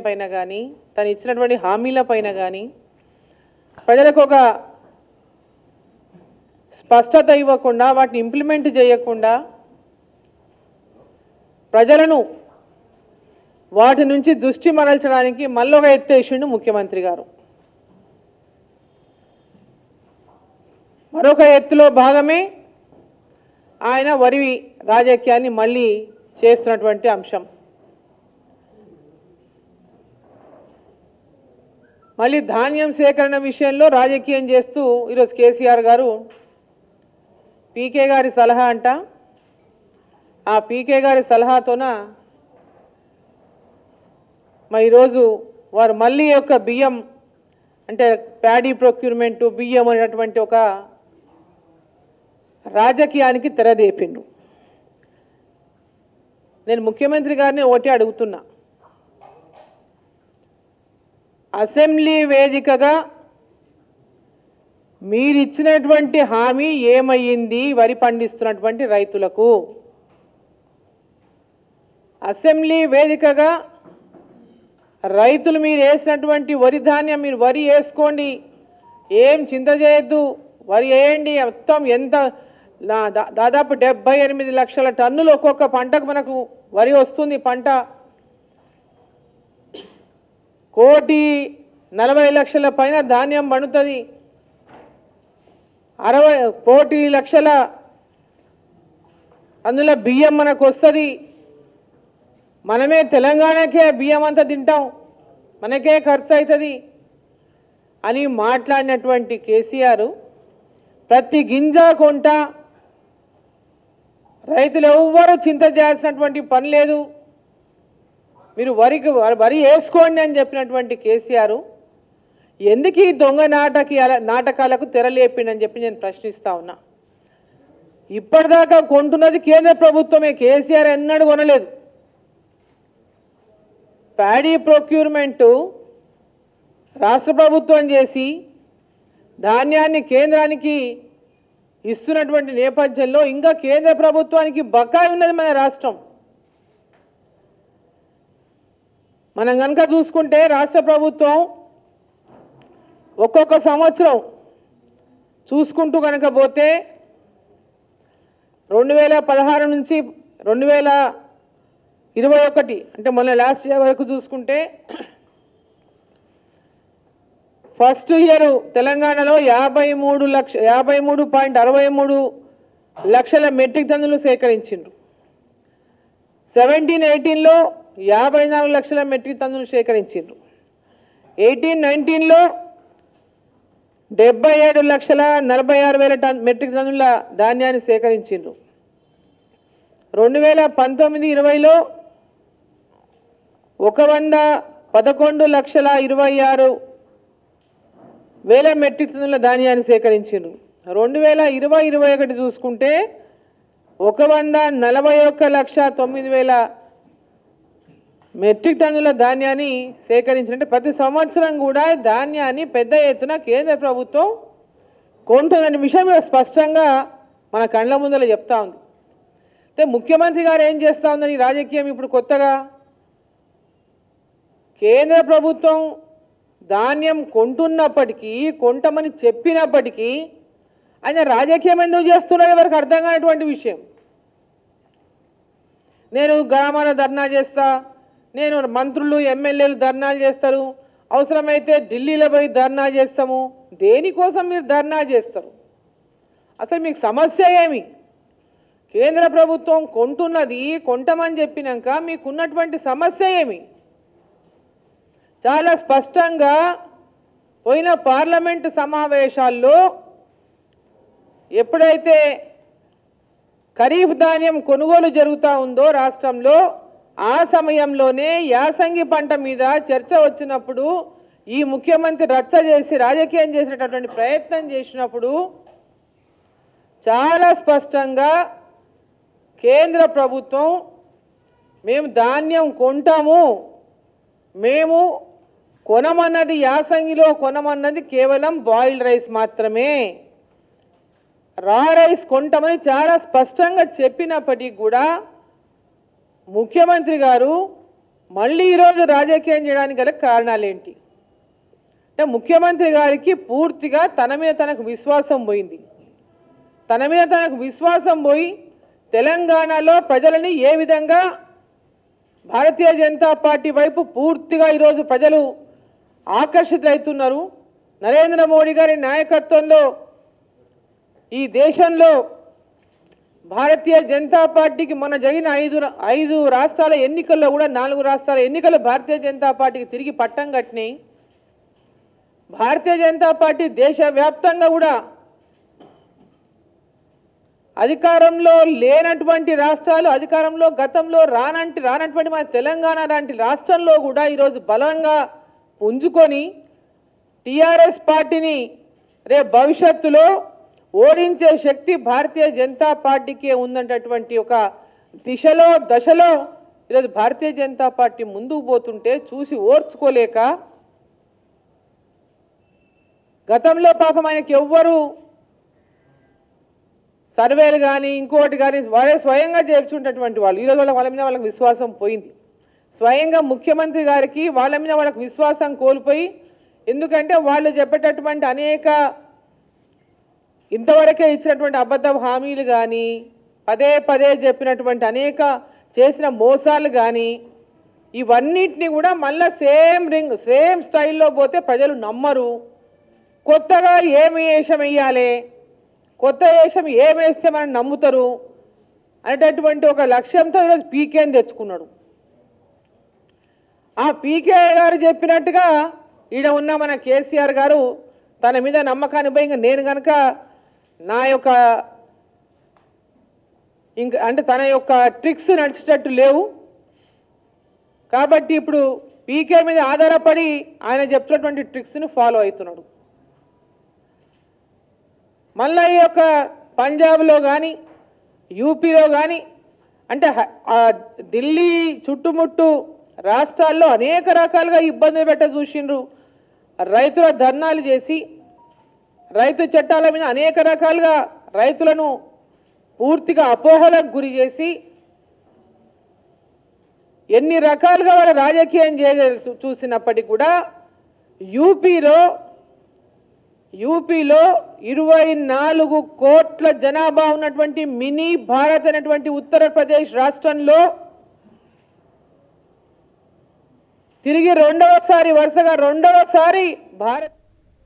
పైన కానీ తను ఇచ్చినటువంటి హామీల పైన కానీ ప్రజలకు ఒక స్పష్టత ఇవ్వకుండా వాటిని ఇంప్లిమెంట్ చేయకుండా ప్రజలను వాటి నుంచి దృష్టి మరల్చడానికి మళ్ళొక ఎత్తేసిండు ముఖ్యమంత్రి గారు మరొక ఎత్తులో భాగమే ఆయన వరి రాజకీయాన్ని మళ్ళీ చేస్తున్నటువంటి అంశం మళ్ళీ ధాన్యం సేకరణ విషయంలో రాజకీయం చేస్తూ ఈరోజు కేసీఆర్ గారు పీకే గారి సలహా అంట ఆ పీకే గారి సలహాతోన మరి ఈరోజు వారు మళ్ళీ యొక్క బియ్యం అంటే ప్యాడీ ప్రొక్యూర్మెంట్ బియ్యం అనేటువంటి ఒక రాజకీయానికి తెరదేపిండు నేను ముఖ్యమంత్రి గారిని ఒకటి అడుగుతున్నా అసెంబ్లీ వేదికగా మీరిచ్చినటువంటి హామీ ఏమయ్యింది వరి పండిస్తున్నటువంటి రైతులకు అసెంబ్లీ వేదికగా రైతులు మీరు వేసినటువంటి వరి ధాన్యం మీరు వరి వేసుకోండి ఏం చింత చేయొద్దు వరి వేయండి మొత్తం ఎంత నా- దా- దాదాపు డెబ్బై ఎనిమిది లక్షల టన్నులు ఒక్కొక్క పంటకు మనకు వరి వస్తుంది పంట కోటి నలభై లక్షల పైన ధాన్యం పండుతుంది అరవై కోటి లక్షల అందులో బియ్యం మనకు వస్తుంది మనమే తెలంగాణకే బియ్యం అంతా తింటాం మనకే ఖర్చు అవుతుంది అని మాట్లాడినటువంటి కేసీఆర్ ప్రతి గింజ కొంట రైతులు ఎవ్వరూ చింత చేయాల్సినటువంటి పని లేదు మీరు వరికి వరి వేసుకోండి అని చెప్పినటువంటి కేసీఆర్ ఎందుకు ఈ దొంగ నాటకి నాటకాలకు తెరలేపిండని చెప్పి నేను ప్రశ్నిస్తా ఉన్నా ఇప్పటిదాకా కొంటున్నది కేంద్ర ప్రభుత్వమే కేసీఆర్ ఎన్నడూ కొనలేదు ప్యాడీ ప్రొక్యూర్మెంటు రాష్ట్ర ప్రభుత్వం చేసి ధాన్యాన్ని కేంద్రానికి ఇస్తున్నటువంటి నేపథ్యంలో ఇంకా కేంద్ర ప్రభుత్వానికి బకాయి ఉన్నది మన రాష్ట్రం మనం కనుక చూసుకుంటే రాష్ట్ర ప్రభుత్వం ఒక్కొక్క సంవత్సరం చూసుకుంటూ కనుక పోతే రెండు వేల పదహారు నుంచి రెండు వేల ఇరవై ఒకటి అంటే మొన్న లాస్ట్ ఇయర్ వరకు చూసుకుంటే ఫస్ట్ ఇయర్ తెలంగాణలో యాభై మూడు లక్ష యాభై మూడు పాయింట్ అరవై మూడు లక్షల మెట్రిక్ టన్నులు సేకరించిండ్రు సెవెంటీన్ ఎయిటీన్లో యాభై నాలుగు లక్షల మెట్రిక్ టన్నులు సేకరించిండ్రు ఎయిటీన్ నైన్టీన్లో డెబ్బై ఏడు లక్షల నలభై ఆరు వేల టన్ మెట్రిక్ టన్నుల ధాన్యాన్ని సేకరించిండ్రు రెండు వేల పంతొమ్మిది ఇరవైలో ఒక వంద పదకొండు లక్షల ఇరవై ఆరు వేల మెట్రిక్ టన్నుల ధాన్యాన్ని సేకరించిండ్రు రెండు వేల ఇరవై ఇరవై ఒకటి చూసుకుంటే ఒక వంద నలభై ఒక్క లక్ష తొమ్మిది వేల మెట్రిక్ టన్నుల ధాన్యాన్ని సేకరించినట్టు ప్రతి సంవత్సరం కూడా ధాన్యాన్ని పెద్ద ఎత్తున కేంద్ర ప్రభుత్వం కొంటుందనే విషయం ఇక్కడ స్పష్టంగా మన కళ్ళ ముందర చెప్తా ఉంది అయితే ముఖ్యమంత్రి గారు ఏం చేస్తా ఉందని ఈ రాజకీయం ఇప్పుడు కొత్తగా కేంద్ర ప్రభుత్వం ధాన్యం కొంటున్నప్పటికీ కొంటమని చెప్పినప్పటికీ ఆయన రాజకీయం ఎందుకు చేస్తున్నారో ఎవరికి అర్థం కానటువంటి విషయం నేను గ్రామాల ధర్నా చేస్తా నేను మంత్రులు ఎమ్మెల్యేలు ధర్నాలు చేస్తారు అవసరమైతే ఢిల్లీలో పోయి ధర్నా చేస్తాము దేనికోసం మీరు ధర్నా చేస్తారు అసలు మీకు సమస్య ఏమి కేంద్ర ప్రభుత్వం కొంటున్నది కొంటమని చెప్పినాక మీకున్నటువంటి సమస్య ఏమి చాలా స్పష్టంగా పోయిన పార్లమెంటు సమావేశాల్లో ఎప్పుడైతే ఖరీఫ్ ధాన్యం కొనుగోలు జరుగుతూ ఉందో రాష్ట్రంలో ఆ సమయంలోనే యాసంగి పంట మీద చర్చ వచ్చినప్పుడు ఈ ముఖ్యమంత్రి రచ్చ చేసి రాజకీయం చేసేటటువంటి ప్రయత్నం చేసినప్పుడు చాలా స్పష్టంగా కేంద్ర ప్రభుత్వం మేము ధాన్యం కొంటాము మేము కొనమన్నది యాసంగిలో కొనమన్నది కేవలం బాయిల్డ్ రైస్ మాత్రమే రా రైస్ కొంటామని చాలా స్పష్టంగా చెప్పినప్పటికీ కూడా ముఖ్యమంత్రి గారు మళ్ళీ ఈరోజు రాజకీయం చేయడానికి గల కారణాలేంటి అంటే ముఖ్యమంత్రి గారికి పూర్తిగా తన మీద తనకు విశ్వాసం పోయింది తన మీద తనకు విశ్వాసం పోయి తెలంగాణలో ప్రజలని ఏ విధంగా భారతీయ జనతా పార్టీ వైపు పూర్తిగా ఈరోజు ప్రజలు ఆకర్షితులవుతున్నారు నరేంద్ర మోడీ గారి నాయకత్వంలో ఈ దేశంలో భారతీయ జనతా పార్టీకి మొన్న జరిగిన ఐదు రా- ఐదు రాష్ట్రాల ఎన్నికల్లో కూడా నాలుగు రాష్ట్రాల ఎన్నికలు భారతీయ జనతా పార్టీకి తిరిగి పట్టం కట్టినాయి భారతీయ జనతా పార్టీ దేశవ్యాప్తంగా కూడా అధికారంలో లేనటువంటి రాష్ట్రాలు అధికారంలో గతంలో రానంటి రానటువంటి మన తెలంగాణ లాంటి రాష్ట్రంలో కూడా ఈరోజు బలంగా పుంజుకొని టీఆర్ఎస్ పార్టీని రేపు భవిష్యత్తులో ఓడించే శక్తి భారతీయ జనతా పార్టీకే ఉందన్నటువంటి ఒక దిశలో దశలో ఈరోజు భారతీయ జనతా పార్టీ ముందుకు పోతుంటే చూసి ఓర్చుకోలేక గతంలో పాపం ఆయనకి ఎవ్వరు సర్వేలు కానీ ఇంకోటి కానీ వారే స్వయంగా చేర్చుంటటువంటి వాళ్ళు ఈరోజు వాళ్ళ వాళ్ళ మీద వాళ్ళకి విశ్వాసం పోయింది స్వయంగా ముఖ్యమంత్రి గారికి వాళ్ళ మీద వాళ్ళకి విశ్వాసం కోల్పోయి ఎందుకంటే వాళ్ళు చెప్పేటటువంటి అనేక ఇంతవరకే ఇచ్చినటువంటి అబద్ధ హామీలు కానీ పదే పదే చెప్పినటువంటి అనేక చేసిన మోసాలు కానీ ఇవన్నిటిని కూడా మళ్ళీ సేమ్ రింగ్ సేమ్ స్టైల్లో పోతే ప్రజలు నమ్మరు కొత్తగా ఏమి వేషం వేయాలి కొత్త వేషం ఏం వేస్తే మనం నమ్ముతారు అనేటటువంటి ఒక లక్ష్యంతో ఈరోజు పీకేని తెచ్చుకున్నాడు ఆ పీకే గారు చెప్పినట్టుగా ఈడ ఉన్న మన కేసీఆర్ గారు తన మీద నమ్మకాన్ని పోయి ఇంకా నేను కనుక నా యొక్క ఇంకా అంటే తన యొక్క ట్రిక్స్ నడిచేటట్టు లేవు కాబట్టి ఇప్పుడు పీకే మీద ఆధారపడి ఆయన చెప్తున్నటువంటి ట్రిక్స్ని ఫాలో అవుతున్నాడు మళ్ళీ ఈ యొక్క పంజాబ్లో కానీ యూపీలో కానీ అంటే హ- ఆ ఢిల్లీ చుట్టుముట్టు రాష్ట్రాల్లో అనేక రకాలుగా ఇబ్బందులు పెట్ట చూసిండ్రు రైతుల ధర్నాలు చేసి రైతు చట్టాల మీద అనేక రకాలుగా రైతులను పూర్తిగా అపోహలకు గురి చేసి ఎన్ని రకాలుగా వాళ్ళ రాజకీయం చే చూ- చూసినప్పటికీ కూడా యూపీలో యూపీలో ఇరవై నాలుగు కోట్ల జనాభా ఉన్నటువంటి మినీ భారత్ అనేటువంటి ఉత్తరప్రదేశ్ రాష్ట్రంలో తిరిగి రెండవసారి వరుసగా రెండవసారి భారత్